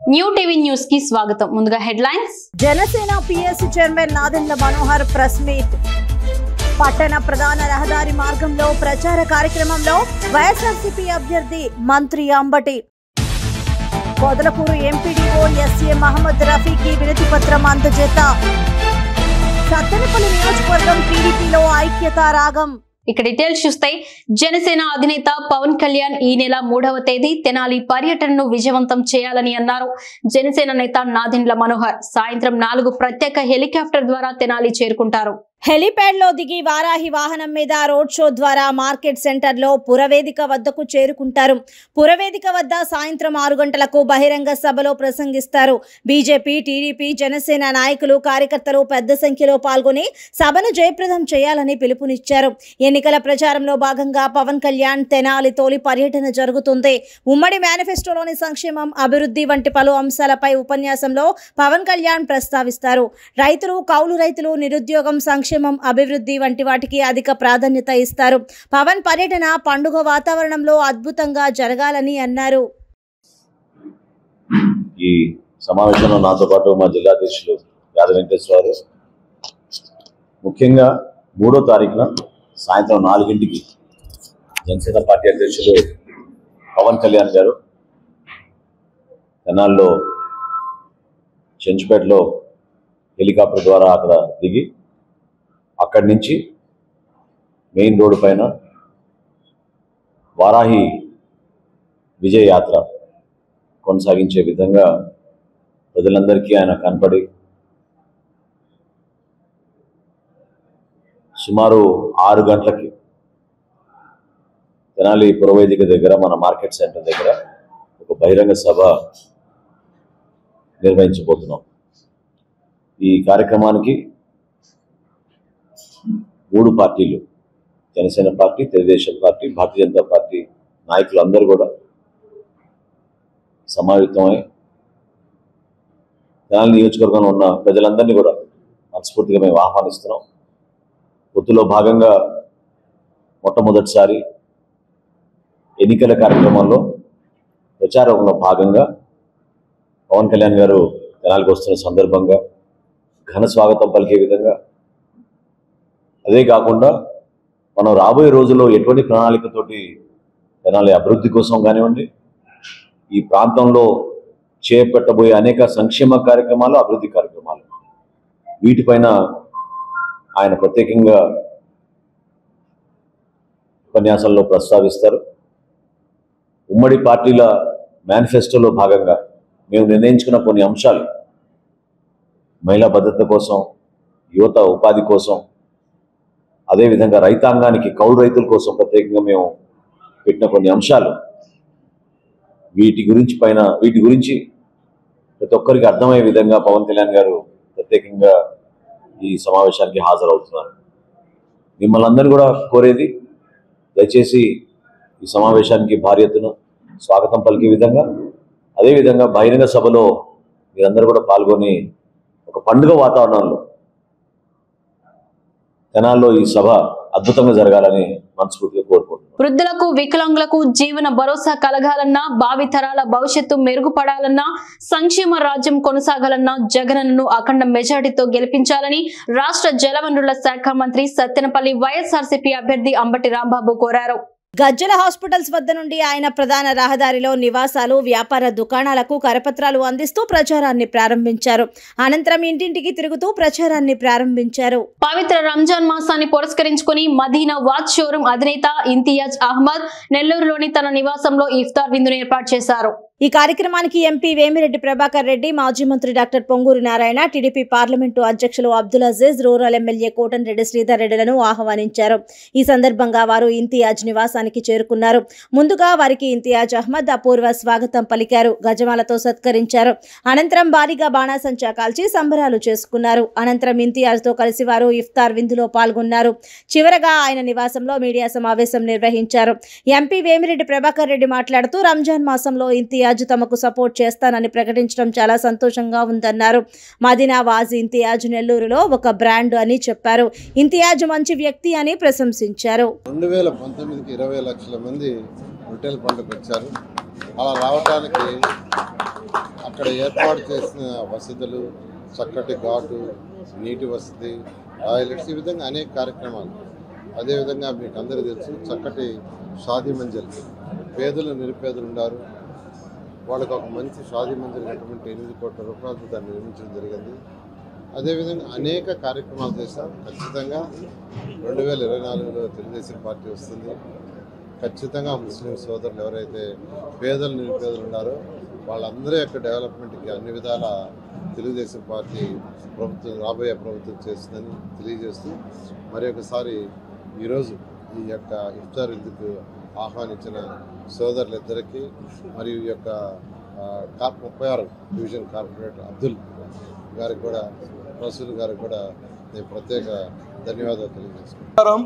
New TV news కి స్వాగతం ముందుగా headlines Janasena PSC chairman Nadendla Manohar press meet పట్టణ ప్రధాన రహదారి మార్గంలో ప్రచార కార్యక్రమంలో వైఎస్ఆర్సీపీ అభ్యర్థి మంత్రి అంబటి పొదలకూరు ఎంపీడీఓ ఎస్ఏ మహమ్మద్ రఫీకి వినతి పత్రం అందజేత సత్తెనపల్లి నియోజకవర్గం టీడీపీలో ఐక్యత రాగం ఇక డీటెయిల్స్ చూస్తే జనసేన అధినేత పవన్ కళ్యాణ్ ఈ నెల మూడవ తేదీ తెనాలి పర్యటనను విజయవంతం చేయాలని అన్నారు జనసేన నేత నాదెండ్ల మనోహర్ సాయంత్రం నాలుగు ప్రత్యేక హెలికాప్టర్ ద్వారా తెనాలి చేరుకుంటారు హెలీప్యాడ్ లో దిగి వారాహి వాహనం మీద రోడ్ షో ద్వారా మార్కెట్ సెంటర్ లో పురవేదిక వద్దకు చేరుకుంటారు పురవేదిక వద్ద సాయంత్రం ఆరు గంటలకు బహిరంగ సభలో ప్రసంగిస్తారు బీజేపీ టీడీపీ జనసేన నాయకులు కార్యకర్తలు పెద్ద సంఖ్యలో పాల్గొని సభను జయప్రదం చేయాలని పిలుపునిచ్చారు ఎన్నికల ప్రచారంలో భాగంగా పవన్ కళ్యాణ్ తెనాలి తోలి పర్యటన జరుగుతుంది ఉమ్మడి మేనిఫెస్టోలోని సంక్షేమం అభివృద్ధి వంటి పలు అంశాలపై ఉపన్యాసంలో పవన్ కళ్యాణ్ ప్రస్తావిస్తారు రైతులు కౌలు రైతులు నిరుద్యోగం సంక్షేమం అభివృద్ధి వంటి వాటికి అధిక ప్రాధాన్యత ఇస్తారు పవన్ పర్యటన పండుగ వాతావరణంలో అద్భుతంగా జరగాలని అన్నారు ఈ సమావేశంలో నాతో పాటు మా జిల్లా అధ్యక్షులు యాదవ వెంకటేశ్వరరావు ముఖ్యంగా మూడో తారీఖున సాయంత్రం నాలుగింటికి జనసేన పార్టీ అధ్యక్షులు పవన్ కళ్యాణ్ గారు తెనాల్లో చెంచుపేటలో హెలికాప్టర్ ద్వారా అక్కడ దిగి అక్కడి నుంచి మెయిన్ రోడ్డు పైన వారాహి విజయ యాత్ర కొనసాగించే విధంగా ప్రజలందరికీ ఆయన కనపడి సుమారు ఆరు గంటలకి తెనాలి పురవేదిక దగ్గర మన మార్కెట్ సెంటర్ దగ్గర ఒక బహిరంగ సభ నిర్వహించబోతున్నాం ఈ కార్యక్రమానికి మూడు పార్టీలు Janasena party Telugu Desam party Bharatiya Janata party నాయకులందరూ కూడా సమాయుత్తమై తెనాలి నియోజకవర్గంలో ఉన్న ప్రజలందరినీ కూడా మనస్ఫూర్తిగా మేము ఆహ్వానిస్తున్నాం పొత్తులో భాగంగా మొట్టమొదటిసారి ఎన్నికల కార్యక్రమంలో ప్రచారంలో భాగంగా పవన్ కళ్యాణ్ గారు తెనాలికి వస్తున్న సందర్భంగా ఘన స్వాగతం పలికే విధంగా అదే కాకుండా మనం రాబోయే రోజుల్లో ఎటువంటి ప్రణాళికతోటి తెనాలి అభివృద్ధి కోసం కానివ్వండి ఈ ప్రాంతంలో చేపట్టబోయే అనేక సంక్షేమ కార్యక్రమాలు అభివృద్ధి కార్యక్రమాలు వీటిపైన ఆయన ప్రత్యేకంగా ఉపన్యాసాల్లో ప్రస్తావిస్తారు ఉమ్మడి పార్టీల మేనిఫెస్టోలో భాగంగా మేము నిర్ణయించుకున్న కొన్ని అంశాలు మహిళా భద్రత కోసం యువత ఉపాధి కోసం అదేవిధంగా రైతాంగానికి కౌలు రైతుల కోసం ప్రత్యేకంగా మేము పెట్టిన కొన్ని అంశాలు వీటి గురించి పైన వీటి గురించి ప్రతి ఒక్కరికి అర్థమయ్యే విధంగా పవన్ కళ్యాణ్ గారు ప్రత్యేకంగా ఈ సమావేశానికి హాజరవుతున్నారు మిమ్మల్ని అందరూ కూడా కోరేది దయచేసి ఈ సమావేశానికి భారీ ఎత్తున స్వాగతం పలికే విధంగా అదేవిధంగా బహిరంగ సభలో మీరందరూ కూడా పాల్గొని ఒక పండుగ వాతావరణంలో తెనాల్లో ఈ సభ అద్భుతంగా జరగాలని మనస్ఫూర్తిగా కోరుకుంటున్నాను వృద్ధులకు వికలాంగులకు జీవన భరోసా కలగాలన్నా భావితరాల భవిష్యత్తు మెరుగుపడాలన్నా సంక్షేమ రాజ్యం కొనసాగాలన్నా జగనన్నను అఖండ మెజార్టీతో గెలిపించాలని రాష్ట్ర జలవనరుల శాఖ మంత్రి సత్తెనపల్లి వైఎస్ఆర్సీపీ అభ్యర్థి అంబటి రాంబాబు కోరారు గజ్జల హాస్పిటల్స్ వద్ద నుండి ఆయన ప్రధాన రహదారిలో నివాసాలు వ్యాపార దుకాణాలకు కరపత్రాలు అందిస్తూ ప్రచారాన్ని ప్రారంభించారు అనంతరం ఇంటింటికి తిరుగుతూ ప్రచారాన్ని ప్రారంభించారు పవిత్ర రంజాన్ మాసాన్ని పురస్కరించుకుని మదీనా వాచ్ షోరూం అధినేత ఇంతియాజ్ అహ్మద్ నెల్లూరులోని తన నివాసంలో ఇఫ్తార్ విందును ఏర్పాటు చేశారు ఈ కార్యక్రమానికి ఎంపీ వేమిరెడ్డి ప్రభాకర్ రెడ్డి మాజీ మంత్రి doctor Ponguru Narayana TDP parliament అధ్యక్షులు అబ్దుల్ అజీజ్ రూరల్ ఎమ్మెల్యే కోటంరెడ్డి శ్రీధర్ రెడ్డిలను ఆహ్వానించారు ఈ సందర్భంగా వారు ఇంతియాజ్ నివాసానికి చేరుకున్నారు ముందుగా వారికి ఇంతియాజ్ అహ్మద్ అపూర్వ స్వాగతం పలికారు గజమాలతో సత్కరించారు అనంతరం భారీగా బాణాసంచా కాల్చి సంబరాలు చేసుకున్నారు అనంతరం ఇంతియాజ్తో కలిసి వారు ఇఫ్తార్ విందులో పాల్గొన్నారు చివరగా ఆయన నివాసంలో మీడియా సమావేశం నిర్వహించారు ఎంపీ వేమిరెడ్డి ప్రభాకర్ రెడ్డి మాట్లాడుతూ రంజాన్ మాసంలో ఇంతియాజ్ తమకు సపోర్ట్ చేస్తానని ప్రకటించడం చాలా సంతోషంగా ఉందన్నారు మదీనా వాజ్ ఇంతియాజ్ నెల్లూరులో ఒక బ్రాండ్ అని చెప్పారు ఇంతియాజ్ మంచి వ్యక్తి అని ప్రశంసించారు రెండు వేల పంతొమ్మిదికి ఇరవై లక్షల మంది రొట్టెల పండుగ వచ్చారు అలా రావడానికి అక్కడ ఏర్పాటు చేసిన వసతులు చక్కటి ఘాటు నీటి వసతి టాయిలెట్స్ ఈ విధంగా అనేక కార్యక్రమాలు అదేవిధంగా మీకు అందరూ తెలుసు చక్కటి షాదీ మంజల్ పేదలు నిరుపేదలు ఉన్నారు వాళ్ళకి ఒక మంచి షాదీ మంజల్ కట్టమంటే ఎనిమిది కోట్ల రూపాయలతో దాన్ని నిర్మించడం జరిగింది అదేవిధంగా అనేక కార్యక్రమాలు చేశాం ఖచ్చితంగా రెండు వేల ఇరవై నాలుగులో తెలుగుదేశం పార్టీ వస్తుంది ఖచ్చితంగా ముస్లిం సోదరులు ఎవరైతే పేదలు నిరుపేదలు ఉన్నారో వాళ్ళందరి యొక్క డెవలప్మెంట్కి అన్ని విధాల తెలుగుదేశం పార్టీ ప్రభుత్వం రాబోయే ప్రభుత్వం చేస్తుందని తెలియజేస్తూ మరి ఒకసారి ఈరోజు ఈ యొక్క ఇఫ్తార్ ఇందుకు ఆహ్వానించిన సోదరులిద్దరికీ మరియు ఈ యొక్క ఆ, కార్ ముప్పై ఆరు డివిజన్ కార్పొరేటర్ అబ్దుల్ గారికి కూడా రసూల్ గారికి కూడా నేను ప్రత్యేక ధన్యవాదాలు తెలియజేస్తున్నాను నమస్కారం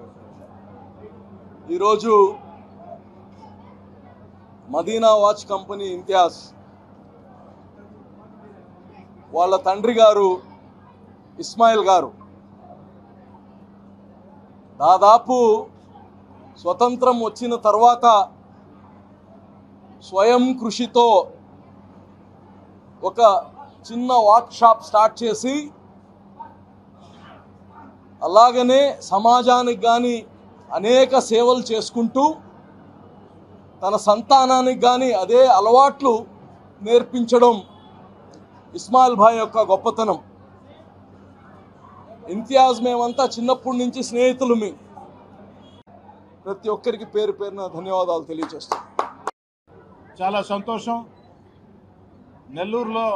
ఈరోజు మదీనా వాచ్ కంపెనీ ఇంతియాజ్ వాళ్ళ తండ్రి గారు ఇస్మాయిల్ గారు దాదాపు స్వతంత్రం వచ్చిన తర్వాత స్వయం కృషితో ఒక చిన్న వాచ్ షాప్ స్టార్ట్ చేసి అలాగనే సమాజానికి కానీ అనేక సేవలు చేసుకుంటూ తన సంతానానికి కానీ అదే అలవాట్లు నేర్పించడం ఇస్మాయిల్ భాయ్ యొక్క గొప్పతనం ఇంతియాజ్ మేమంతా చిన్నప్పటి నుంచి స్నేహితులు మీ ప్రతి ఒక్కరికి పేరు పేరున ధన్యవాదాలు తెలియజేస్తాం చాలా సంతోషం నెల్లూరులో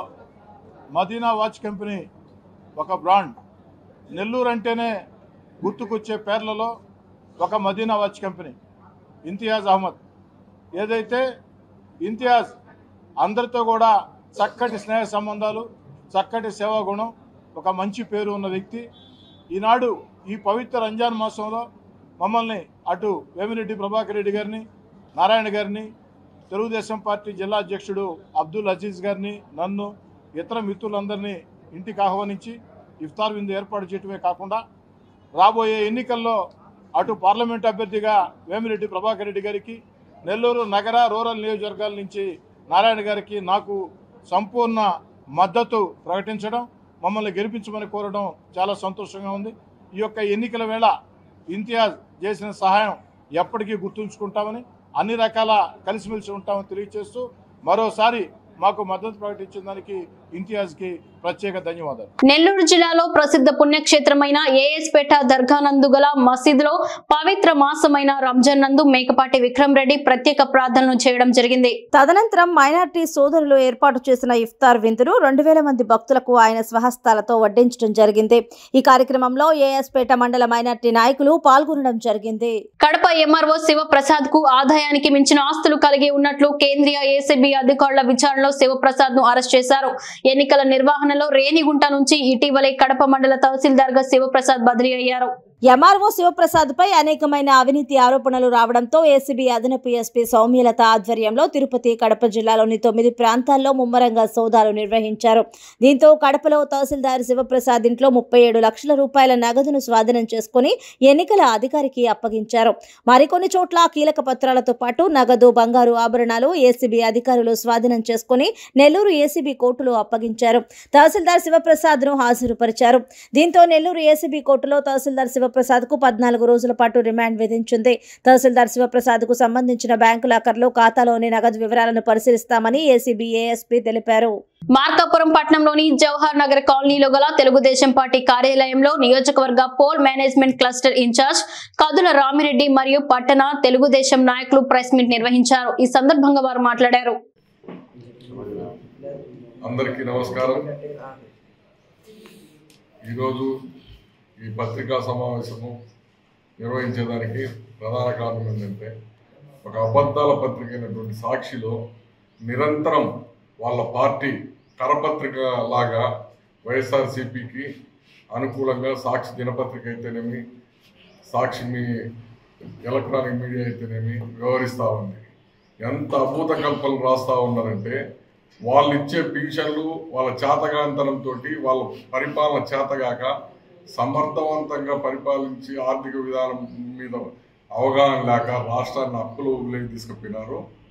మదీనా వాచ్ కంపెనీ ఒక బ్రాండ్ నెల్లూరు అంటేనే గుర్తుకొచ్చే పేర్లలో ఒక మదీనా వాచ్ కంపెనీ ఇంతియాజ్ అహ్మద్ ఏదైతే ఇంతియాజ్ అందరితో కూడా చక్కటి స్నేహ సంబంధాలు చక్కటి సేవా గుణం ఒక మంచి పేరు ఉన్న వ్యక్తి ఈనాడు ఈ పవిత్ర రంజాన్ మాసంలో మమ్మల్ని అటు వేమిరెడ్డి ప్రభాకర్ రెడ్డి గారిని నారాయణ గారిని తెలుగుదేశం పార్టీ జిల్లా అధ్యక్షుడు అబ్దుల్ అజీజ్ గారిని నన్ను ఇతర మిత్రులందరినీ ఇంటికి ఆహ్వానించి ఇఫ్తార్ విందు ఏర్పాటు చేయటమే కాకుండా రాబోయే ఎన్నికల్లో అటు పార్లమెంట్ అభ్యర్థిగా వేమిరెడ్డి ప్రభాకర్ రెడ్డి గారికి నెల్లూరు నగర రూరల్ నియోజకవర్గాల నుంచి నారాయణ గారికి నాకు సంపూర్ణ మద్దతు ప్రకటించడం మమ్మల్ని గెలిపించమని కోరడం చాలా సంతోషంగా ఉంది ఈ యొక్క ఎన్నికల వేళ ఇంతియాజ్ చేసిన సహాయం ఎప్పటికీ గుర్తుంచుకుంటామని అన్ని రకాల కలిసిమెలిసి ఉంటామని తెలియజేస్తూ మరోసారి మాకు మద్దతు ప్రకటించిన దానికి ఇంతియాజ్కి ప్రత్యేక ధన్యవాదాలు నెల్లూరు జిల్లాలో ప్రసిద్ధ పుణ్యక్షేత్రమైన ఏఎస్పేట దర్గా నందు గల మసీదులో పవిత్ర మాసమైన రంజాన్ నందు మేకపాటి విక్రమ్ రెడ్డి ప్రత్యేక ప్రార్థనలు చేయడం జరిగింది తదనంతరం మైనార్టీ సోదరులు ఏర్పాటు చేసిన ఇఫ్తార్ విందును రెండు వేల మంది భక్తులకు ఆయన స్వహస్తాలతో వడ్డించడం జరిగింది ఈ కార్యక్రమంలో ఏఎస్పేట మండల మైనార్టీ నాయకులు పాల్గొనడం జరిగింది కడప ఎంఆర్ఓ శివప్రసాద్ కు ఆదాయానికి మించిన ఆస్తులు కలిగి ఉన్నట్లు కేంద్రీయ ఏసీబీ అధికారుల విచారణలో శివప్రసాద్ ను అరెస్ట్ చేశారు ఎన్నికల నిర్వహణలో రేణిగుంట నుంచి ఇటీవలే కడప మండల తహసీల్దార్ గా శివప్రసాద్ బదిలీ అయ్యారు ఎంఆర్ఓ శివప్రసాద్ పై అనేకమైన అవినీతి ఆరోపణలు రావడంతో ఏసీబీ అదనపు ఎస్పీ సౌమ్యలత ఆధ్వర్యంలో తిరుపతి కడప జిల్లాలోని తొమ్మిది ప్రాంతాల్లో ముమ్మరంగా సోదాలు నిర్వహించారు దీంతో కడపలో తహసీల్దార్ శివప్రసాద్ ఇంట్లో ముప్పై ఏడు లక్షల రూపాయల నగదును స్వాధీనం చేసుకుని ఎన్నికల అధికారికి అప్పగించారు మరికొన్ని చోట్ల కీలక పత్రాలతో పాటు నగదు బంగారు ఆభరణాలు ఏసీబీ అధికారులు స్వాధీనం చేసుకుని నెల్లూరు ఏసీబీ కోర్టులో అప్పగించారు తహసీల్దార్ శివప్రసాద్ ను హాజరుపరిచారు దీంతో నెల్లూరు ఏసీబీ కోర్టులో తహసీల్దార్ శివప్రసాద్ కు పద్నాలుగు రోజుల పాటు రిమాండ్ విధించింది తహసీల్దార్ శివప్రసాద్ కు సంబంధించిన బ్యాంకు లాకర్లో ఖాతాలోని నగదు వివరాలను పరిశీలిస్తామని ఏసీబీ ఏఎస్పీ తెలిపారు మార్కాపురం పట్టణంలోని జవహర్ నగర్ కాలనీలో గల తెలుగుదేశం పార్టీ కార్యాలయంలో నియోజకవర్గ poll management cluster incharge Kadula Ramireddy మరియు పట్టణ తెలుగుదేశం నాయకులు ప్రెస్ మీట్ నిర్వహించారు ఈ సందర్భంగా వారు మాట్లాడారు అందరికీ నమస్కారం ఈరోజు ఈ పత్రికా సమావేశము నిర్వహించేదానికి ప్రధాన కారణం ఏంటంటే ఒక అబద్ధాల పత్రిక అయినటువంటి సాక్షిలో నిరంతరం వాళ్ళ పార్టీ కరపత్రిక లాగా వైఎస్ఆర్సీపీకి అనుకూలంగా సాక్షి దినపత్రిక అయితేనేమి సాక్షి మీ ఎలక్ట్రానిక్ మీడియా అయితేనేమి వ్యవహరిస్తూ ఉంది ఎంత అభూత కల్పనలు రాస్తూ ఉన్నారంటే వాళ్ళు ఇచ్చే పింఛన్లు వాళ్ళ చేతగాంతనంతో వాళ్ళ పరిపాలన చేతగాక సమర్థవంతంగా పరిపాలించి ఆర్థిక విధానం మీద అవగాహన లేక రాష్ట్రాన్ని అప్పుల ఊబిలోకి తీసుకుపోయినారు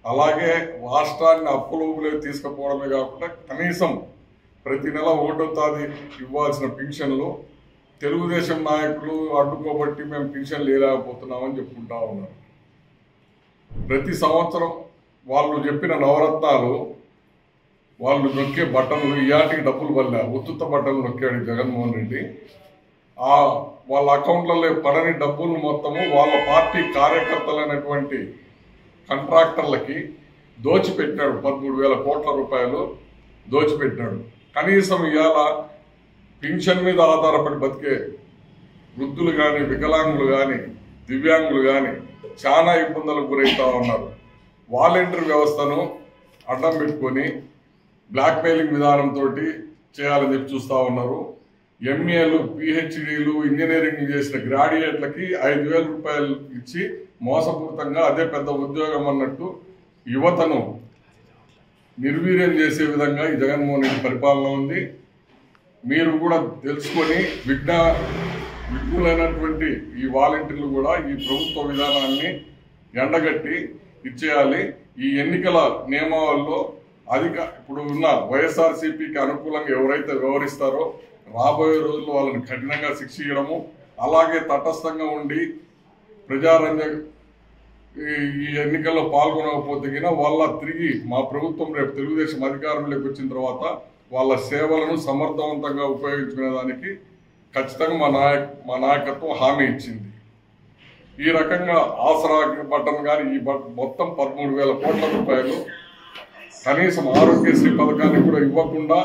అలాగే రాష్ట్రాన్ని అప్పులోకి తీసుకుపోవడమే కాకుండా కనీసం ప్రతి నెల ఒకటో తారీఖు ఇవ్వాల్సిన పింఛన్లు తెలుగుదేశం నాయకులు అడ్డుకోబట్టి మేము పింఛన్లు వేయలేకపోతున్నామని చెప్పుకుంటా ఉన్నారు ప్రతి సంవత్సరం వాళ్ళు చెప్పిన నవరత్నాలు వాళ్ళు నొక్కే బట్టలు ఇయాటికి డబ్బులు వల్ల ఉత్తుత్త బట్టలు నొక్కాడు జగన్మోహన్ రెడ్డి ఆ వాళ్ళ అకౌంట్లలో పడని డబ్బులు మొత్తము వాళ్ళ పార్టీ కార్యకర్తలైనటువంటి కాంట్రాక్టర్లకి దోచిపెట్టినాడు పదమూడు వేల కోట్ల రూపాయలు దోచిపెట్టినాడు కనీసం ఇవాళ పింఛన్ మీద ఆధారపడి బతికే వృద్ధులు కానీ వికలాంగులు కానీ దివ్యాంగులు కానీ చాలా ఇబ్బందులకు గురవుతా ఉన్నారు వాలంటీర్ వ్యవస్థను అడ్డం పెట్టుకొని బ్లాక్ మెయిలింగ్ విధానంతో చేయాలని చెప్పి చూస్తూ ఉన్నారు ఎంఏలు పిహెచ్డీలు ఇంజనీరింగ్ చేసిన గ్రాడ్యుయేట్లకి ఐదు వేల రూపాయలు ఇచ్చి మోసపూరితంగా అదే పెద్ద ఉద్యోగం అన్నట్టు యువతను నిర్వీర్యం చేసే విధంగా ఈ జగన్మోహన్ రెడ్డి పరిపాలన ఉంది మీరు కూడా తెలుసుకొని విజ్ఞ విజ్ఞులైనటువంటి ఈ వాలంటీర్లు కూడా ఈ ప్రభుత్వ విధానాన్ని ఎండగట్టి ఇచ్చేయాలి ఈ ఎన్నికల నియమావళిలో అధిక ఇప్పుడు ఉన్న వైఎస్ఆర్సీపీకి అనుకూలంగా ఎవరైతే వ్యవహరిస్తారో రాబోయే రోజుల్లో వాళ్ళని కఠినంగా శిక్షించడము అలాగే తటస్థంగా ఉండి ప్రజారంజ ఈ- ఈ ఎన్నికల్లో పాల్గొనకపోతే గిన వాళ్ళ తిరిగి మా ప్రభుత్వం రేపు తెలుగుదేశం అధికారంలోకి వచ్చిన తర్వాత వాళ్ళ సేవలను సమర్థవంతంగా ఉపయోగించుకునే దానికి ఖచ్చితంగా మా నాయక మా నాయకత్వం హామీ ఇచ్చింది ఈ రకంగా ఆసరా బటన్ కానీ ఈ బట్ మొత్తం పదమూడు వేల కోట్ల రూపాయలు కనీసం ఆరోగ్యశ్రీ పథకాన్ని కూడా ఇవ్వకుండా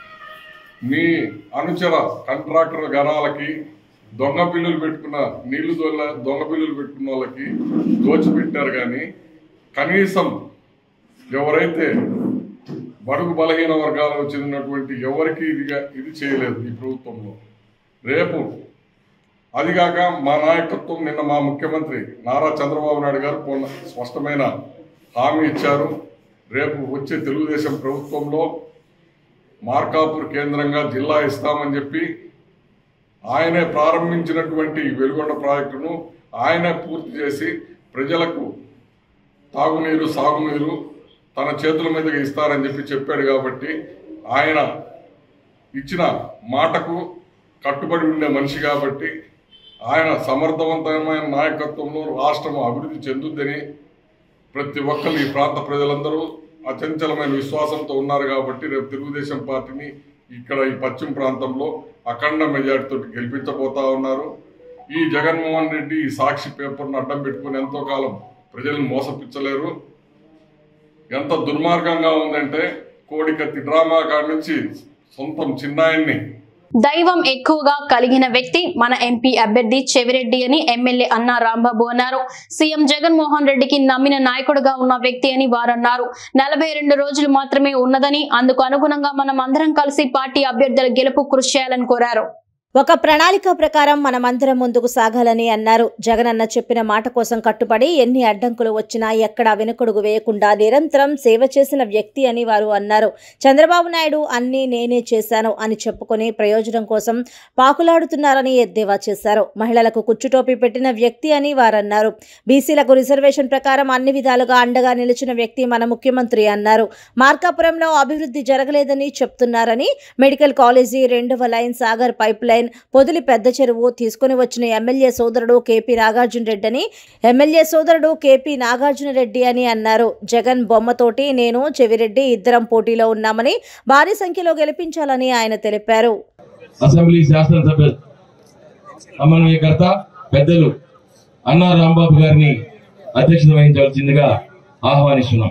మీ అనుచర కాంట్రాక్టర్ గణాలకి దొంగ బిల్లులు పెట్టుకున్న నీళ్లు దొల్ల దొంగ బిల్లులు పెట్టుకున్న వాళ్ళకి దోచిపెట్టారు కానీ కనీసం ఎవరైతే బడుగు బలహీన వర్గాలకు చెందినటువంటి ఎవరికి ఇదిగా ఇది చేయలేదు ఈ ప్రభుత్వంలో రేపు అదిగాక మా నాయకత్వం నిన్న మా ముఖ్యమంత్రి నారా చంద్రబాబు నాయుడు గారు కొన్న స్పష్టమైన హామీ ఇచ్చారు రేపు వచ్చే తెలుగుదేశం ప్రభుత్వంలో మార్కాపూర్ కేంద్రంగా జిల్లా ఇస్తామని చెప్పి ఆయనే ప్రారంభించినటువంటి ఈ వెలుగొండ ప్రాజెక్టును ఆయనే పూర్తి చేసి ప్రజలకు తాగునీరు సాగునీరు తన చేతుల మీదుగా ఇస్తారని చెప్పి చెప్పాడు కాబట్టి ఆయన ఇచ్చిన మాటకు కట్టుబడి ఉండే మనిషి కాబట్టి ఆయన సమర్థవంతమైన నాయకత్వంలో రాష్ట్రం అభివృద్ధి చెందుద్దని ప్రతి ఒక్కరు ఈ ప్రాంత ప్రజలందరూ అచంచలమైన విశ్వాసంతో ఉన్నారు కాబట్టి రేపు తెలుగుదేశం పార్టీని ఇక్కడ ఈ పశ్చిమ ప్రాంతంలో అఖండ మెజార్టీతో గెలిపించబోతా ఉన్నారు ఈ జగన్మోహన్ రెడ్డి ఈ సాక్షి పేపర్ను అడ్డం పెట్టుకుని ఎంతో కాలం ప్రజలను మోసపించలేరు ఎంత దుర్మార్గంగా ఉందంటే కోడికత్తి డ్రామా కాడి నుంచి సొంతం చిన్నాయన్ని దైవం ఎక్కువగా కలిగిన వ్యక్తి మన ఎంపీ అభ్యర్థి చెవిరెడ్డి అని ఎమ్మెల్యే అన్నా రాంబాబు అన్నారు సీఎం జగన్మోహన్ రెడ్డికి నమ్మిన నాయకుడుగా ఉన్న వ్యక్తి అని వారన్నారు నలభై రెండు రోజులు మాత్రమే ఉన్నదని అందుకు అనుగుణంగా మనం అందరం కలిసి పార్టీ అభ్యర్థుల గెలుపు కృషి చేయాలని కోరారు ఒక ప్రణాళిక ప్రకారం మనమందరం ముందుకు సాగాలని అన్నారు జగనన్న చెప్పిన మాట కోసం కట్టుబడి ఎన్ని అడ్డంకులు వచ్చినా ఎక్కడా వెనుకడుగు వేయకుండా నిరంతరం సేవ చేసిన వ్యక్తి అని వారు అన్నారు చంద్రబాబు నాయుడు అన్నీ నేనే చేశాను అని చెప్పుకొని ప్రయోజనం కోసం పాకులాడుతున్నారని ఎద్దేవా చేశారు మహిళలకు కుచ్చుటోపీ పెట్టిన వ్యక్తి అని వారన్నారు బీసీలకు రిజర్వేషన్ ప్రకారం అన్ని విధాలుగా అండగా నిలిచిన వ్యక్తి మన ముఖ్యమంత్రి అన్నారు మార్కాపురంలో అభివృద్ధి జరగలేదని చెప్తున్నారని మెడికల్ కాలేజీ రెండవ line Sagar pipe line Podili పెద్ద చెరువు తీసుకుని వచ్చిన ఎమ్మెల్యే సోదరుడు కేపీ నాగార్జున రెడ్డి అని ఎమ్మెల్యే సోదరుడు కేపీ నాగార్జున రెడ్డి అని అన్నారు జగన్ బొమ్మతోటి నేను చెవిరెడ్డి ఇద్దరం పోటీలో ఉన్నామని భారీ సంఖ్యలో గెలిపించాలని ఆయన తెలిపారు అసెంబ్లీ శాసనసభ సమన్వయకర్త పెద్దలు అన్నా రాంబాబు గారిని అధ్యక్షత వహించవలసిందిగా ఆహ్వానిస్తున్నాం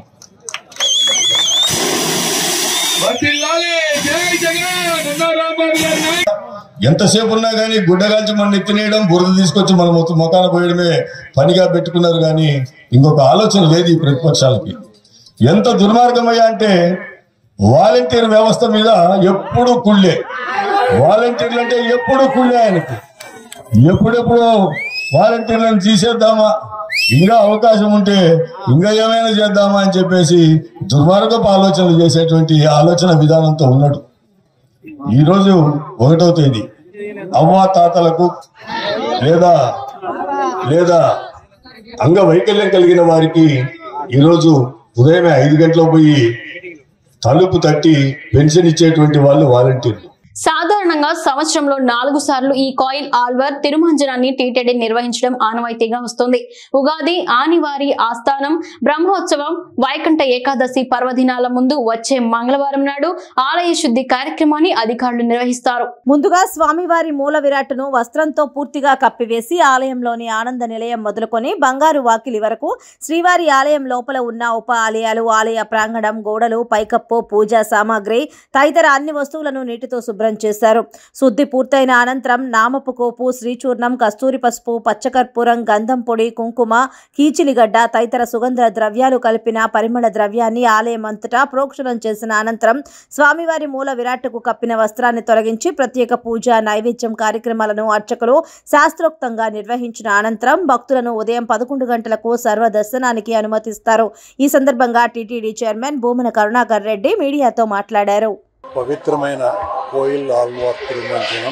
వర్ధిల్లాలి! జై జగన్! అన్నా రాంబాబు గారి నాయకత్వం! ఎంతసేపు ఉన్నా కానీ గుడ్డగాల్చి మన ఎత్తినేయడం బురద తీసుకొచ్చి మన మొత్తం మొఖాన పోయడమే పనిగా పెట్టుకున్నారు కానీ ఇంకొక ఆలోచన లేదు ఈ ప్రతిపక్షాలకి ఎంత దుర్మార్గమయ్యా అంటే వాలంటీర్ వ్యవస్థ మీద ఎప్పుడు కుళ్ళే వాలంటీర్లు అంటే ఎప్పుడు కుళ్ళే ఆయనకి ఎప్పుడెప్పుడు వాలంటీర్లను తీసేద్దామా ఇంకా అవకాశం ఉంటే ఇంకా ఏమైనా చేద్దామా అని చెప్పేసి దుర్మార్గపు ఆలోచనలు చేసేటువంటి ఆలోచన విధానంతో ఉన్నాడు ఈరోజు ఒకటో తేదీ అవ్వా తాతలకు లేదా లేదా అంగవైకల్యం కలిగిన వారికి ఈరోజు ఉదయమే ఐదు గంటలకు పోయి తలుపు తట్టి పెన్షన్ ఇచ్చేటువంటి వాళ్ళు వాలంటీర్లు సాధారణంగా సంవత్సరంలో నాలుగు సార్లు ఈ కాయిల్ ఆల్వర్ తిరుమంజనాన్ని టీటీడీ నిర్వహించడం ఆనవాయితీగా వస్తుంది ఉగాది ఆనివారి ఆస్థానం బ్రహ్మోత్సవం వైకుంఠ ఏకాదశి పర్వదినాల ముందు వచ్చే మంగళవారం నాడు ఆలయ శుద్ధి కార్యక్రమాన్ని అధికారులు నిర్వహిస్తారు ముందుగా స్వామివారి మూల విరాట్ను వస్త్రంతో పూర్తిగా కప్పివేసి ఆలయంలోని ఆనంద నిలయం మొదలుకొని బంగారు వాకిలి వరకు శ్రీవారి ఆలయం లోపల ఉన్న ఉప ఆలయాలు ఆలయ ప్రాంగణం గోడలు పైకప్పు పూజా సామాగ్రి తదితర అన్ని వస్తువులను నీటితో శుభ్రం చేశారు శుద్ధి పూర్తయిన అనంతరం నామపు కోపు శ్రీచూర్ణం కస్తూరి పసుపు పచ్చకర్పూరం గంధం పొడి కుంకుమ కీచిలిగడ్డ తదితర సుగంధ ద్రవ్యాలు కలిపిన పరిమళ ద్రవ్యాన్ని ఆలయం అంతటా ప్రోక్షణం చేసిన అనంతరం స్వామివారి మూల విరాట్కు కప్పిన వస్త్రాన్ని తొలగించి ప్రత్యేక పూజ నైవేద్యం కార్యక్రమాలను అర్చకులు శాస్త్రోక్తంగా నిర్వహించిన అనంతరం భక్తులను ఉదయం పదకొండు గంటలకు సర్వ దర్శనానికి అనుమతిస్తారు ఈ సందర్భంగా టీటీడీ చైర్మన్ భూమన కరుణాకర్ రెడ్డి మీడియాతో మాట్లాడారు పవిత్రమైన కోయిల్ ఆల్వార్ తిరుమంజనం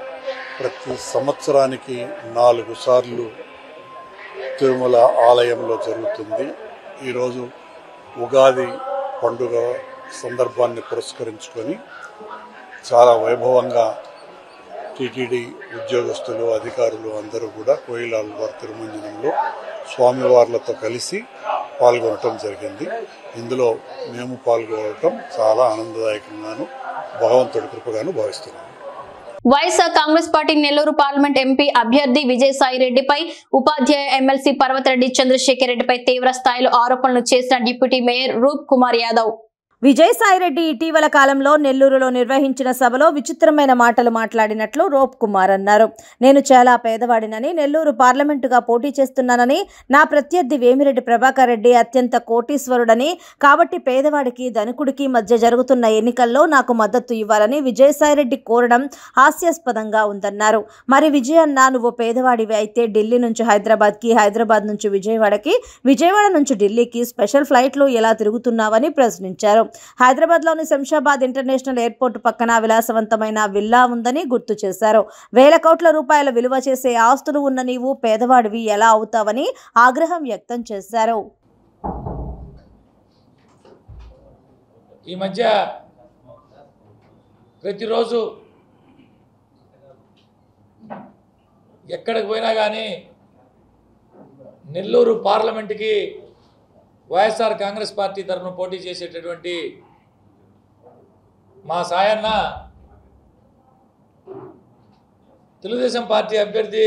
ప్రతి సంవత్సరానికి నాలుగు సార్లు తిరుమల ఆలయంలో జరుగుతుంది ఈరోజు ఉగాది పండుగ సందర్భాన్ని పురస్కరించుకొని చాలా వైభవంగా టీటీడీ ఉద్యోగస్తులు అధికారులు అందరూ కూడా కోయిల్ ఆల్వార్ తిరుమంజనంలో స్వామివార్లతో కలిసి పాల్గొనటం జరిగింది ఇందులో మేము పాల్గొనటం చాలా ఆనందదాయకంగాను భగవంతుడి కృపగాను భావిస్తున్నాను YSR Congress party Nellore parliament MP అభ్యర్థి విజయసాయి రెడ్డిపై ఉపాధ్యాయ ఎమ్మెల్సీ పర్వతరెడ్డి చంద్రశేఖర్ రెడ్డిపై తీవ్ర స్థాయిలో ఆరోపణలు చేసిన డిప్యూటీ మేయర్ రూప్ కుమార్ యాదవ్ విజయసాయిరెడ్డి ఇటీవల కాలంలో నెల్లూరులో నిర్వహించిన సభలో విచిత్రమైన మాటలు మాట్లాడినట్లు రోప్ కుమార్ అన్నారు నేను చాలా పేదవాడినని నెల్లూరు పార్లమెంటుగా పోటీ చేస్తున్నానని నా ప్రత్యర్థి వేమిరెడ్డి ప్రభాకర్ రెడ్డి అత్యంత కోటీశ్వరుడని కాబట్టి పేదవాడికి ధనికుడికి మధ్య జరుగుతున్న ఎన్నికల్లో నాకు మద్దతు ఇవ్వాలని విజయసాయిరెడ్డి కోరడం హాస్యాస్పదంగా ఉందన్నారు మరి విజయన్న నువ్వు పేదవాడివి అయితే ఢిల్లీ నుంచి హైదరాబాద్కి హైదరాబాద్ నుంచి విజయవాడకి విజయవాడ నుంచి ఢిల్లీకి స్పెషల్ ఫ్లైట్లు ఎలా తిరుగుతున్నావని ప్రశ్నించారు హైదరాబాద్లోని శంషాబాద్ ఇంటర్నేషనల్ ఎయిర్పోర్ట్ పక్కన విలాసవంతమైన విల్లా ఉందని గుర్తు చేశారు వేల కోట్ల రూపాయల విలువ చేసే ఆస్తులు ఉన్న నీవు పేదవాడివి ఎలా అవుతావని ఆగ్రహం వ్యక్తం చేశారు ఈ మధ్య ప్రతిరోజు ఎక్కడికి పోయినా కానీ నెల్లూరు పార్లమెంటుకి వైఎస్ఆర్ కాంగ్రెస్ పార్టీ తరఫున పోటీ చేసేటటువంటి మా సాయన్న తెలుగుదేశం పార్టీ అభ్యర్థి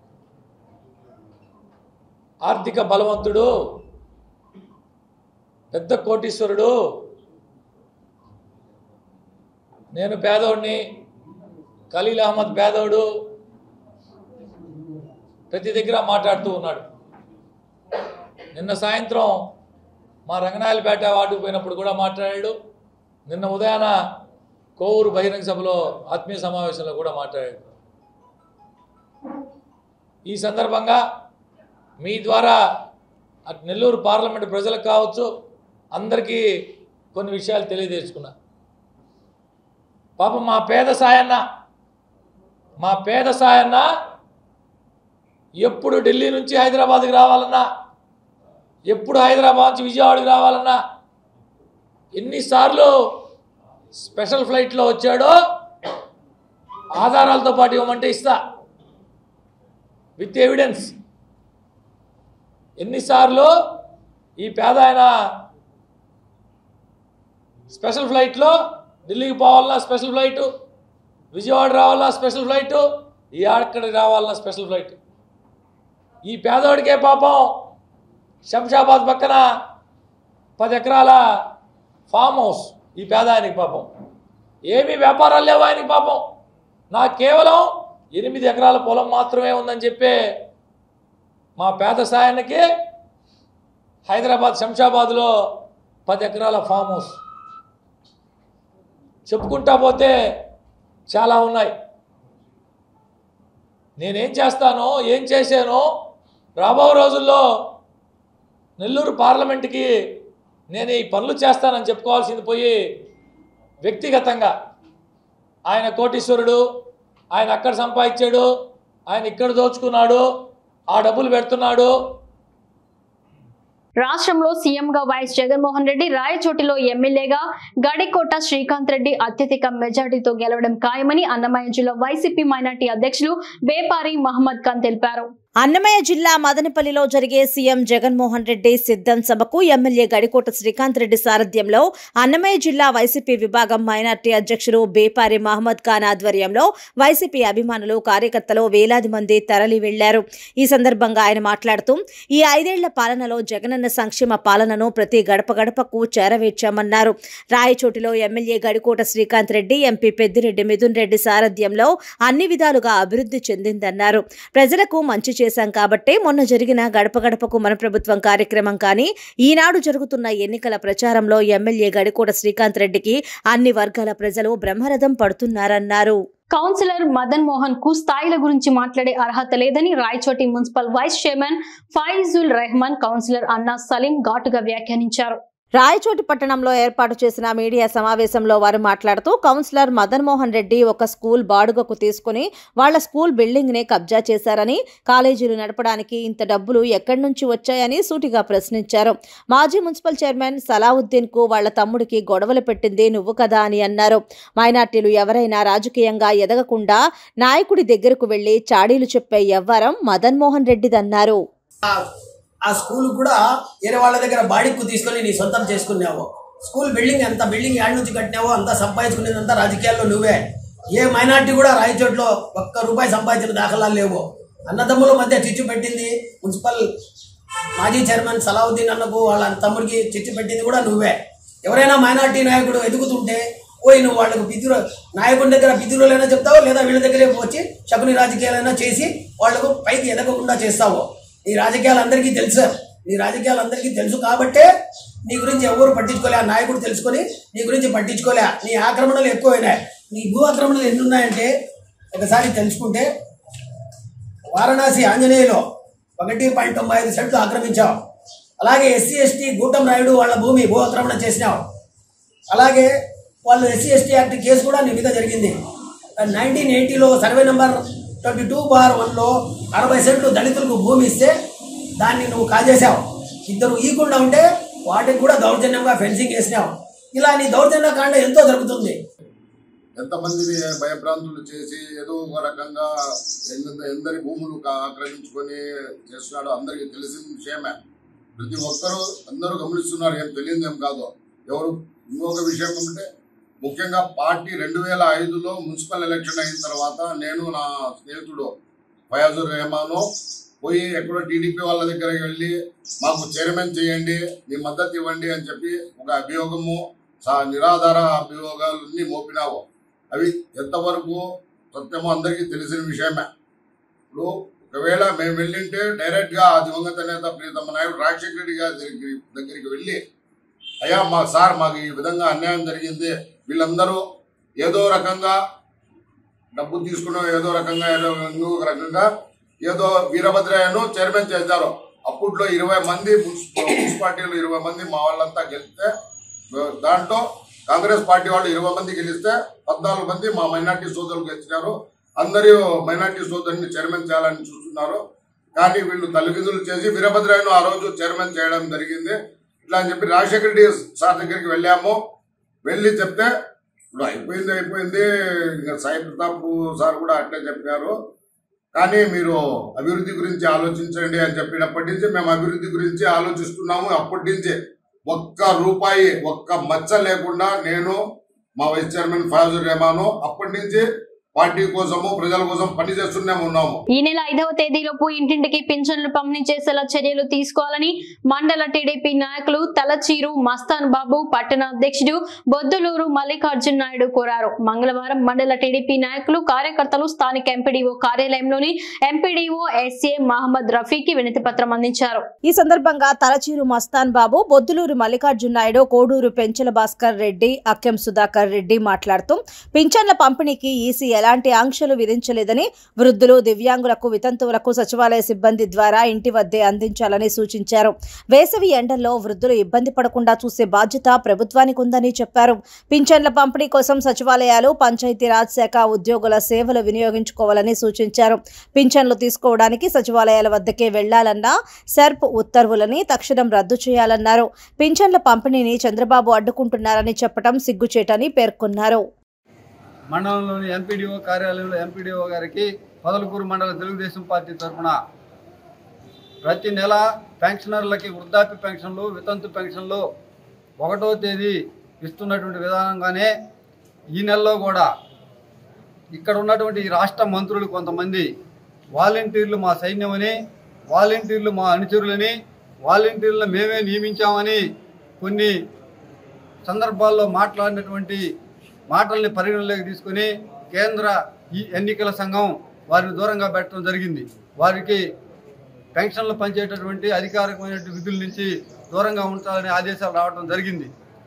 ఆర్థిక బలవంతుడు పెద్ద కోటీశ్వరుడు నేను పేదోడిని ఖలీల్ అహ్మద్ పేదోడు ప్రతి దగ్గర మాట్లాడుతూ ఉన్నాడు నిన్న సాయంత్రం మా రంగనాయలపేట వార్డుకు పోయినప్పుడు కూడా మాట్లాడాడు నిన్న ఉదయాన కోవూరు బహిరంగ సభలో ఆత్మీయ సమావేశంలో కూడా మాట్లాడాడు ఈ సందర్భంగా మీ ద్వారా అటు నెల్లూరు పార్లమెంట్ ప్రజలకు కావచ్చు అందరికీ కొన్ని విషయాలు తెలియజేసుకున్నా పాపం మా పేద సాయన్న మా పేద సాయన్న ఎప్పుడు ఢిల్లీ నుంచి హైదరాబాద్కి రావాలన్నా ఎప్పుడు హైదరాబాద్ నుంచి విజయవాడకి రావాలన్నా ఎన్నిసార్లు స్పెషల్ ఫ్లైట్లో వచ్చాడో ఆధారాలతో పాటు ఇవ్వమంటే ఇస్తా విత్ ఎవిడెన్స్ ఎన్నిసార్లు ఈ పేద ఆయన స్పెషల్ ఫ్లైట్లో ఢిల్లీకి పోవాలన్నా స్పెషల్ ఫ్లైటు విజయవాడ రావాలన్నా స్పెషల్ ఫ్లైటు ఈ అక్కడికి రావాలన్నా స్పెషల్ ఫ్లైట్ ఈ పేదవాడికే పాపం శంషాబాద్ పక్కన పది ఎకరాల ఫామ్ హౌస్ ఈ పేద ఆయనకి పాపం ఏమీ వ్యాపారాలు లేవు ఆయనకి పాపం నాకు కేవలం ఎనిమిది ఎకరాల పొలం మాత్రమే ఉందని చెప్పే మా పేద సాయానికి హైదరాబాద్ శంషాబాద్లో పది ఎకరాల ఫామ్ హౌస్ చెప్పుకుంటా పోతే చాలా ఉన్నాయి నేనేం చేస్తానో ఏం చేశానో రాబో రోజుల్లో నెల్లూరు పార్లమెంట్కి నేను ఈ పనులు చేస్తానని చెప్పుకోవాల్సింది పోయి వ్యక్తిగతంగా ఆయన కోటీశ్వరుడు ఆయన అక్కడ సంపాదించాడు ఆయన ఇక్కడ దోచుకున్నాడు ఆ డబ్బులు పెడుతున్నాడు రాష్ట్రంలో సీఎంగా వైఎస్ జగన్మోహన్ రెడ్డి రాయచోటిలో ఎమ్మెల్యేగా గడికోట శ్రీకాంత్ రెడ్డి అత్యధిక మెజార్టీతో గెలవడం ఖాయమని అన్నమయ్య జిల్లా వైసీపీ మైనార్టీ అధ్యక్షులు బేపారి మహమ్మద్ ఖాన్ తెలిపారు అన్నమయ్య జిల్లా మదనపల్లిలో జరిగే సీఎం జగన్మోహన్ రెడ్డి సిద్ధం సభకు ఎమ్మెల్యే గడికోట శ్రీకాంత్ రెడ్డి సారథ్యంలో అన్నమయ్య జిల్లా వైసీపీ విభాగం మైనార్టీ అధ్యక్షులు బేపారి మహమ్మద్ ఖాన్ ఆధ్వర్యంలో వైసీపీ అభిమానులు కార్యకర్తలు వేలాది మంది తరలి వెళ్లారు ఈ సందర్భంగా ఆయన మాట్లాడుతూ ఈ ఐదేళ్ల పాలనలో జగనన్న సంక్షేమ పాలనను ప్రతి గడప గడపకు చేరవేర్చామన్నారు రాయచోటిలో ఎమ్మెల్యే గడికోట శ్రీకాంత్ రెడ్డి ఎంపీ పెద్దిరెడ్డి మిథున్ రెడ్డి సారథ్యంలో అన్ని విధాలుగా అభివృద్ధి చెందిందన్నారు ప్రజలకు మంచి చేశాం కాబట్టి మొన్న జరిగిన గడప గడపకు మన ప్రభుత్వం కార్యక్రమం కానీ ఈనాడు జరుగుతున్న ఎన్నికల ప్రచారంలో ఎమ్మెల్యే గడికోట శ్రీకాంత్ రెడ్డికి అన్ని వర్గాల ప్రజలు బ్రహ్మరథం పడుతున్నారన్నారు కౌన్సిలర్ మదన్ మోహన్ కు స్థాయిల గురించి మాట్లాడే అర్హత లేదని Rayachoti municipal vice chairman Faizul Rehman councillor అన్నా సలీం ఘాటుగా వ్యాఖ్యానించారు రాయచోటి పట్టణంలో ఏర్పాటు చేసిన మీడియా సమావేశంలో వారు మాట్లాడుతూ కౌన్సిలర్ మదన్ మోహన్ రెడ్డి ఒక స్కూల్ బాడుగకు తీసుకుని వాళ్ల స్కూల్ బిల్డింగ్ నే కబ్జా చేశారని కాలేజీలు నడపడానికి ఇంత డబ్బులు ఎక్కడి నుంచి వచ్చాయని సూటిగా ప్రశ్నించారు మాజీ మున్సిపల్ చైర్మన్ సలావుద్దీన్ కు వాళ్ల తమ్ముడికి గొడవలు పెట్టింది నువ్వు కదా అని అన్నారు మైనార్టీలు ఎవరైనా రాజకీయంగా ఎదగకుండా నాయకుడి దగ్గరకు వెళ్లి చాడీలు చెప్పే ఎవ్వరం మదన్ మోహన్ రెడ్డిదన్నారు ఆ స్కూల్ కూడా వేరే వాళ్ళ దగ్గర బాడిక్కు తీసుకొని నీ సొంతం చేసుకున్నావు స్కూల్ బిల్డింగ్ ఎంత బిల్డింగ్ యాడ్ నుంచి కట్టినావో అంత సంపాదించుకునేదంతా రాజకీయాల్లో నువ్వే ఏ మైనార్టీ కూడా రాయచోట్లో ఒక్క రూపాయి సంపాదించిన దాఖలాలు లేవు అన్నదమ్ముల మధ్య చిచ్చు పెట్టింది మున్సిపల్ మాజీ చైర్మన్ సలావుద్దీన్ అన్నకు వాళ్ళ తమ్ముడికి చిచ్చు పెట్టింది కూడా నువ్వే ఎవరైనా మైనార్టీ నాయకుడు ఎదుగుతుంటే పోయి నువ్వు వాళ్ళకు పితురు నాయకుడి దగ్గర పితురులైనా చెప్తావు లేదా వీళ్ళ దగ్గరే వచ్చి శకుని రాజకీయాలైనా చేసి వాళ్లకు పైకి ఎదగకుండా చేస్తావు నీ రాజకీయాలు అందరికీ తెలుసు నీ రాజకీయాలు అందరికీ తెలుసు కాబట్టే నీ గురించి ఎవరు పట్టించుకోలే ఆ నాయకుడు తెలుసుకొని నీ గురించి పట్టించుకోలే నీ ఆక్రమణలు ఎక్కువైనాయి నీ భూ ఆక్రమణలు ఎన్ని ఉన్నాయంటే ఒకసారి తెలుసుకుంటే వారణాసి ఆంజనేయులో ఒకటి పాయింట్ తొంభై ఐదు సెంట్లు ఆక్రమించావు అలాగే ఎస్సీ ఎస్టీ గూటం రాయుడు వాళ్ళ భూమి భూ ఆక్రమణ చేసినావు అలాగే వాళ్ళు ఎస్సీ ఎస్టీ యాక్ట్ కేసు కూడా నీ మీద జరిగింది నైన్టీన్ ఎయిటీలో survey number twenty two bar వన్లో అరవై సెంట్లు దళితులకు భూమి ఇస్తే దాన్ని నువ్వు కాజేశావు ఇద్దరు ఈకుండా ఉంటే వాటికి కూడా దౌర్జన్యంగా ఫెన్సింగ్ వేసినావు ఇలా నీ దౌర్జన్య కాండ ఎంతో జరుగుతుంది ఎంతమందిని భయభ్రాంతులు చేసి ఏదో ఒక రకంగా ఎంత- ఎందరి భూములు కా- ఆక్రమించుకొని చేస్తున్నాడో అందరికీ తెలిసిన విషయమే ప్రతి ఒక్కరూ అందరూ గమనిస్తున్నారు ఏం తెలియదు ఏం కాదు ఎవరు ఇంకొక విషయం ఏమంటే ముఖ్యంగా పార్టీ రెండు వేల ఐదులో మున్సిపల్ ఎలక్షన్ అయిన తర్వాత నేను నా స్నేహితుడు ఫయాజుర్ రెహమాను పోయి ఎక్కడో టీడీపీ వాళ్ళ దగ్గరికి వెళ్ళి మాకు చైర్మన్ చేయండి మీ మద్దతు ఇవ్వండి అని చెప్పి ఒక అభియోగము సా- నిరాధార అభియోగాలన్నీ మోపినావు అవి ఎంతవరకు సత్యమో అందరికీ తెలిసిన విషయమే ఇప్పుడు ఒకవేళ మేము వెళ్ళింటే డైరెక్ట్ గా ఆ దివంగత నేత ప్రియతమ నాయుడు రాజశేఖర రెడ్డి గారి దగ్గరికి దగ్గరికి వెళ్ళి అయ్యా మా సార్ మాకు ఈ విధంగా అన్యాయం జరిగింది వీళ్ళందరూ ఏదో రకంగా డబ్బు తీసుకున్న ఏదో రకంగా ఏదో ఇంకొక రకంగా ఏదో వీరభద్రయ్యను చైర్మన్ చేశారు అప్పట్లో ఇరవై మంది మున్సి- మున్సిపాలిటీలు ఇరవై మంది మా వాళ్ళంతా గెలిస్తే దాంట్లో కాంగ్రెస్ పార్టీ వాళ్ళు ఇరవై మంది గెలిస్తే పద్నాలుగు మంది మా మైనార్టీ సోదరులు గెలిచినారు అందరూ మైనార్టీ సోదరుని చైర్మన్ చేయాలని చూస్తున్నారు కానీ వీళ్ళు తల్లిదండ్రులు చేసి వీరభద్రయ్యను ఆ రోజు చైర్మన్ చేయడం జరిగింది ఇట్లా అని చెప్పి రాజశేఖర రెడ్డి సార్ దగ్గరికి వెళ్ళాము వెళ్ళి చెప్తే ఇప్పుడు అయిపోయింది అయిపోయింది ఇంకా సాయి ప్రతాప్ సార్ కూడా అట్లే చెప్పారు కానీ మీరు అభివృద్ధి గురించి ఆలోచించండి అని చెప్పినప్పటి నుంచి మేము అభివృద్ధి గురించి ఆలోచిస్తున్నాము అప్పటి నుంచి ఒక్క రూపాయి ఒక్క మచ్చ లేకుండా నేను మా వైస్ చైర్మన్ ఫయాజుర్ రెహమాను అప్పటి నుంచి పార్టీ కోసము ప్రజల కోసం పని చేస్తూనే ఉన్నాము ఈ నెల ఐదవ తేదీలోపు ఇంటింటికి పింఛన్లు పంపిణీ చేసేలా చర్యలు తీసుకోవాలని మండల టీడీపీ నాయకులు తలచీరు మస్తాన్ బాబు పట్టణ అధ్యక్షుడు బొద్దులూరు మల్లికార్జున నాయుడు కోరారు మంగళవారం మండల టీడీపీ నాయకులు కార్యకర్తలు స్థానిక ఎంపీడీఓ కార్యాలయంలోని ఎంపీడీఓ ఎస్ఏ మహమ్మద్ రఫీకి వినతి పత్రం అందించారు ఈ సందర్భంగా తలచీరు మస్తాన్ బాబు బొద్దులూరు మల్లికార్జున నాయుడు కోడూరు పెంచల భాస్కర్ రెడ్డి అక్కెం సుధాకర్ రెడ్డి మాట్లాడుతూ పింఛన్ల పంపిణీకి ఈసీ ఎలాంటి ఆంక్షలు విధించలేదని వృద్ధులు దివ్యాంగులకు వితంతువులకు సచివాలయ సిబ్బంది ద్వారా ఇంటి వద్దే అందించాలని సూచించారు వేసవి ఎండల్లో వృద్ధులు ఇబ్బంది పడకుండా చూసే బాధ్యత ప్రభుత్వానికి ఉందని చెప్పారు పింఛన్ల పంపిణీ కోసం సచివాలయాలు పంచాయతీరాజ్ శాఖ ఉద్యోగుల సేవలు వినియోగించుకోవాలని సూచించారు పింఛన్లు తీసుకోవడానికి సచివాలయాల వద్దకే వెళ్లాలన్న సెర్ప్ ఉత్తర్వులని తక్షణం రద్దు చేయాలన్నారు పింఛన్ల పంపిణీని చంద్రబాబు అడ్డుకుంటున్నారని చెప్పడం సిగ్గుచేటని పేర్కొన్నారు మండలంలోని ఎంపీడీఓ కార్యాలయంలో ఎంపీడీఓ గారికి పొదలకూరు మండల తెలుగుదేశం పార్టీ తరఫున ప్రతి నెల పెన్షనర్లకి వృద్ధాప్య పెన్షన్లు వితంతు పెన్షన్లు ఒకటో తేదీ ఇస్తున్నటువంటి విధానంగానే ఈ నెలలో కూడా ఇక్కడ ఉన్నటువంటి ఈ రాష్ట్ర మంత్రులు కొంతమంది వాలంటీర్లు మా సైన్యమని వాలంటీర్లు మా అనుచరులని వాలంటీర్లను మేమే నియమించామని కొన్ని సందర్భాల్లో మాట్లాడినటువంటి మాటల్ని పరిగణలోకి తీసుకుని కేంద్ర ఈ ఎన్నికల సంఘం వారిని దూరంగా పెట్టడం జరిగింది వారికి పెన్షన్లు పంచేటటువంటి అధికారికమైన విధుల నుంచి దూరంగా ఉంచాలని ఆదేశాలు రావడం జరిగింది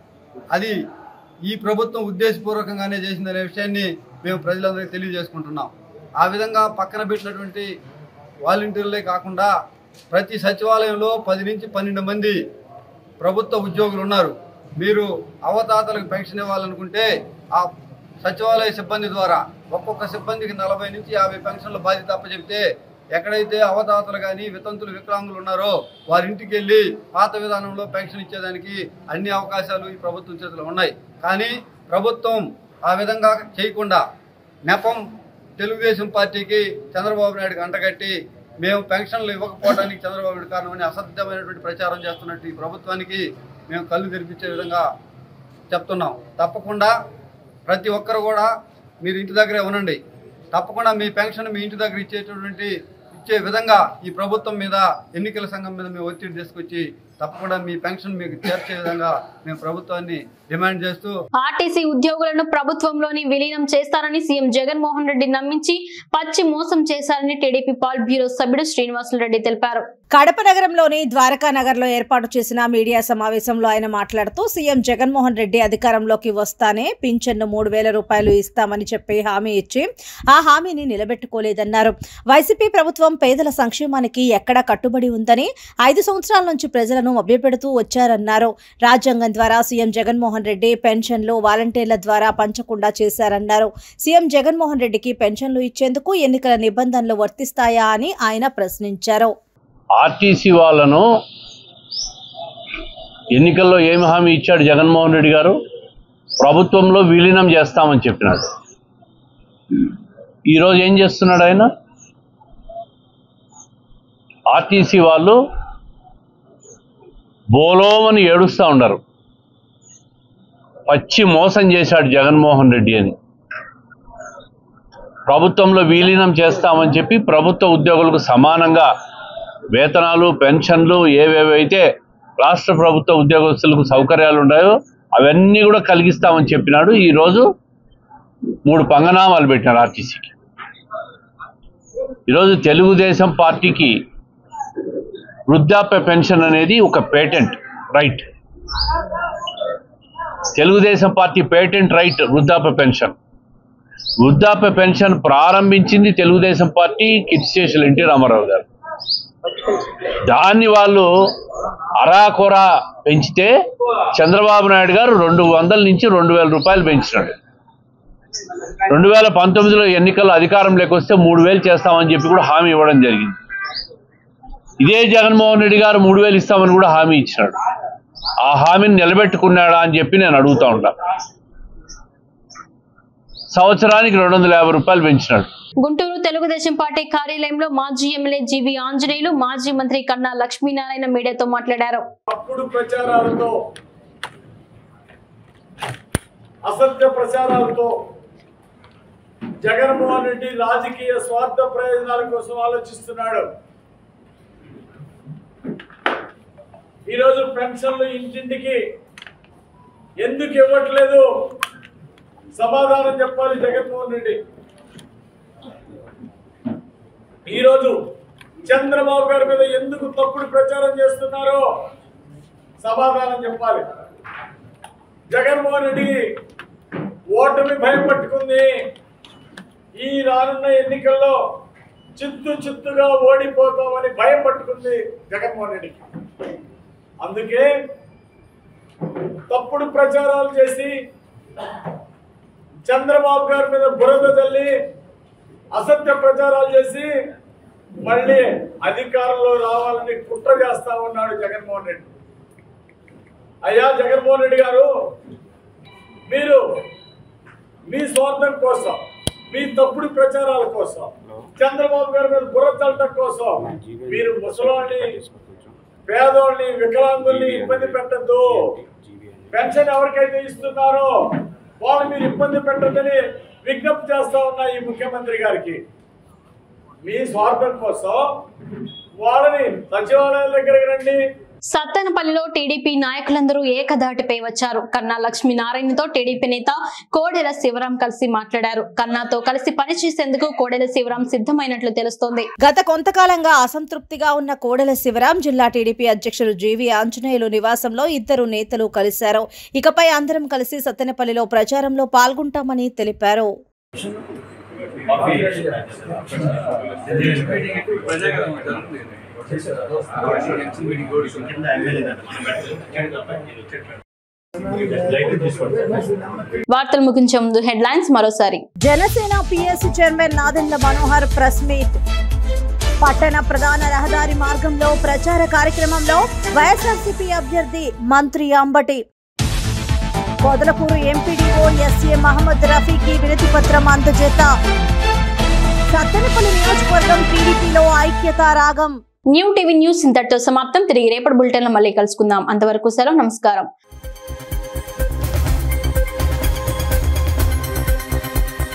అది ఈ ప్రభుత్వం ఉద్దేశపూర్వకంగానే చేసిందనే విషయాన్ని మేము ప్రజలందరికీ తెలియజేసుకుంటున్నాం ఆ విధంగా పక్కన పెట్టినటువంటి వాలంటీర్లే కాకుండా ప్రతి సచివాలయంలో పది నుంచి పన్నెండు మంది ప్రభుత్వ ఉద్యోగులు ఉన్నారు మీరు అవతాతలకు పెన్షన్ ఇవ్వాలనుకుంటే ఆ సచివాలయ సిబ్బంది ద్వారా ఒక్కొక్క సిబ్బందికి నలభై నుంచి యాభై పెన్షన్ల బాధ్యత అప్పచెప్తే ఎక్కడైతే అవతాతలు కానీ వితంతులు వికలాంగులు ఉన్నారో వారి ఇంటికి వెళ్ళి పాత విధానంలో పెన్షన్ ఇచ్చేదానికి అన్ని అవకాశాలు ఈ ప్రభుత్వం చేతిలో ఉన్నాయి కానీ ప్రభుత్వం ఆ విధంగా చేయకుండా నెపం తెలుగుదేశం పార్టీకి చంద్రబాబు నాయుడుకి అంటగట్టి మేము పెన్షన్లు ఇవ్వకపోవడానికి చంద్రబాబు నాయుడు కారణమని అసత్యమైనటువంటి ప్రచారం చేస్తున్నట్టు ఈ ప్రభుత్వానికి మేము కళ్ళు తెరిపించే విధంగా చెప్తున్నాం తప్పకుండా ప్రతి ఒక్కరు కూడా మీరు ఇంటి దగ్గరే ఉండండి తప్పకుండా మీ పెన్షన్ మీ ఇంటి దగ్గర ఇచ్చేటటువంటి ఇచ్చే విధంగా ఈ ప్రభుత్వం మీద ఎన్నికల సంఘం మీద మేము ఒత్తిడి తీసుకొచ్చి తప్పకుండా మీ పెన్షన్ మీకు చేర్చే విధంగా మేము ప్రభుత్వాన్ని డిమాండ్ చేస్తూ ఆర్టీసీ ఉద్యోగులను ప్రభుత్వంలోని విలీనం చేస్తారని సీఎం జగన్మోహన్ రెడ్డి నమ్మించి పచ్చి మోసం చేశారని టీడీపీ పాల్ బ్యూరో సభ్యుడు శ్రీనివాసులు రెడ్డి తెలిపారు కడప నగరంలోని ద్వారకా నగర్లో ఏర్పాటు చేసిన మీడియా సమావేశంలో ఆయన మాట్లాడుతూ సీఎం జగన్మోహన్ రెడ్డి అధికారంలోకి వస్తానే పింఛన్ను మూడు వేల రూపాయలు ఇస్తామని చెప్పి హామీ ఇచ్చి ఆ హామీని నిలబెట్టుకోలేదన్నారు వైసీపీ ప్రభుత్వం పేదల సంక్షేమానికి ఎక్కడా కట్టుబడి ఉందని ఐదు సంవత్సరాల నుంచి ప్రజలను మభ్యపెడుతూ వచ్చారన్నారు రాజ్యాంగం ద్వారా సీఎం జగన్మోహన్ రెడ్డి పెన్షన్లు వాలంటీర్ల ద్వారా పంచకుండా చేశారన్నారు సీఎం జగన్మోహన్ రెడ్డికి పెన్షన్లు ఇచ్చేందుకు ఎన్నికల నిబంధనలు వర్తిస్తాయా అని ఆయన ప్రశ్నించారు ఆర్టీసీ వాళ్ళను ఎన్నికల్లో ఏమి హామీ ఇచ్చాడు జగన్మోహన్ రెడ్డి గారు ప్రభుత్వంలో విలీనం చేస్తామని చెప్పినాడు ఈరోజు ఏం చేస్తున్నాడు ఆయన ఆర్టీసీ వాళ్ళు బోలోమని ఏడుస్తూ ఉండరు పచ్చి మోసం చేశాడు జగన్మోహన్ రెడ్డి అని ప్రభుత్వంలో విలీనం చేస్తామని చెప్పి ప్రభుత్వ ఉద్యోగులకు సమానంగా వేతనాలు పెన్షన్లు ఏవేవైతే రాష్ట్ర ప్రభుత్వ ఉద్యోగస్తులకు సౌకర్యాలు ఉన్నాయో అవన్నీ కూడా కలిగిస్తామని చెప్పినాడు ఈరోజు మూడు పంగనామాలు పెట్టినారు ఆర్టీసీకి ఈరోజు తెలుగుదేశం పార్టీకి వృద్ధాప్య పెన్షన్ అనేది ఒక patent right Telugu Desam party patent right వృద్ధాప్య పెన్షన్ వృద్ధాప్య పెన్షన్ ప్రారంభించింది తెలుగుదేశం పార్టీ కిట్స్టేషన్ ఎన్టీ రామారావు గారు దాన్ని వాళ్ళు అరాకొరా పెంచితే చంద్రబాబు నాయుడు గారు రెండు వందల నుంచి రెండు వేల రూపాయలు పెంచినాడు రెండు వేల పంతొమ్మిదిలో ఎన్నికల్లో అధికారం లేకొస్తే మూడు వేలు చేస్తామని చెప్పి కూడా హామీ ఇవ్వడం జరిగింది ఇదే జగన్మోహన్ రెడ్డి గారు మూడు వేలు ఇస్తామని కూడా హామీ ఇచ్చినాడు ఆ హామీని నిలబెట్టుకున్నాడా అని చెప్పి నేను అడుగుతా ఉంటా సంవత్సరానికి రెండు వందల యాభై రూపాయలు పెంచినాడు గుంటూరు తెలుగుదేశం పార్టీ కార్యాలయంలో మాజీ ఎమ్మెల్యే జీవి ఆంజనేయులు మాజీ మంత్రి కన్నా లక్ష్మీనారాయణ మీడియాతో మాట్లాడారు తప్పుడు ప్రచారాలతో అసత్య ప్రచారాలతో జగన్మోహన్ రెడ్డి రాజకీయ స్వార్థ ప్రయోజనాల కోసం ఆలోచిస్తున్నాడు ఈరోజు పెన్షన్లు ఇంటింటికి ఎందుకు ఇవ్వట్లేదు సమాధానం చెప్పాలి జగన్మోహన్ రెడ్డి ఈరోజు చంద్రబాబు గారి మీద ఎందుకు తప్పుడు ప్రచారం చేస్తున్నారో సమాధానం చెప్పాలి జగన్మోహన్ రెడ్డికి ఓటమి భయం పట్టుకుంది ఈ రానున్న ఎన్నికల్లో చిత్తు చిత్తుగా ఓడిపోతామని భయం పట్టుకుంది జగన్మోహన్ రెడ్డికి అందుకే తప్పుడు ప్రచారాలు చేసి చంద్రబాబు గారి మీద బురద తల్లి అసత్య ప్రచారాలు చేసి మళ్ళీ అధికారంలో రావాలని కుట్ర చేస్తా ఉన్నాడు జగన్మోహన్ రెడ్డి అయ్యా జగన్మోహన్ రెడ్డి గారు మీరు మీ స్వార్థం కోసం మీ తప్పుడు ప్రచారాల కోసం చంద్రబాబు గారి మీద బుర్ర చల్లటం కోసం మీరు ముసలాన్ని పేదోళ్ళని వికలాంగుల్ని ఇబ్బంది పెట్టద్దు పెన్షన్ ఎవరికైతే ఇస్తున్నారో వాళ్ళు మీరు ఇబ్బంది పెట్టద్దని విజ్ఞప్తి చేస్తా ఉన్నా ఈ ముఖ్యమంత్రి గారికి మీ స్వార్థం కోసం వాళ్ళని సచివాలయం దగ్గరికి రండి సత్తెనపల్లిలో టీడీపీ నాయకులందరూ ఏకదాటిపై వచ్చారు కన్నా లక్ష్మీనారాయణతో టీడీపీ నేత కోడెల శివరాం కలిసి మాట్లాడారు కన్నాతో కలిసి పనిచేసేందుకు కోడెల శివరాం సిద్ధమైనట్లు తెలుస్తోంది గత కొంతకాలంగా అసంతృప్తిగా ఉన్న కోడెల శివరాం జిల్లా టీడీపీ అధ్యక్షుడు జీవి ఆంజనేయులు నివాసంలో ఇద్దరు నేతలు కలిశారు ఇకపై అందరం కలిసి సత్తెనపల్లిలో ప్రచారంలో పాల్గొంటామని తెలిపారు వార్తలు ముగించే ముందు హెడ్లైన్స్ మరోసారి Janasena PSC chairman Nadendla Manohar press meet పట్టణ ప్రధాన రహదారి మార్గంలో ప్రచార కార్యక్రమంలో వైఎస్ఆర్సీపీ అభ్యర్థి మంత్రి అంబటి పొదలకూరు ఎంపీడీఓ ఎస్ఏ మహమ్మద్ రఫీకి వినతి పత్రం అందజేత సత్తెనపల్లి నియోజకవర్గం టీడీపీలో ఐక్యత రాగం న్యూ టీవీ న్యూస్ ఇంతటితో సమాప్తం తిరిగి రేపటి బులెటిన్ లో మళ్ళీ కలుసుకుందాం అంతవరకు సెలవు నమస్కారం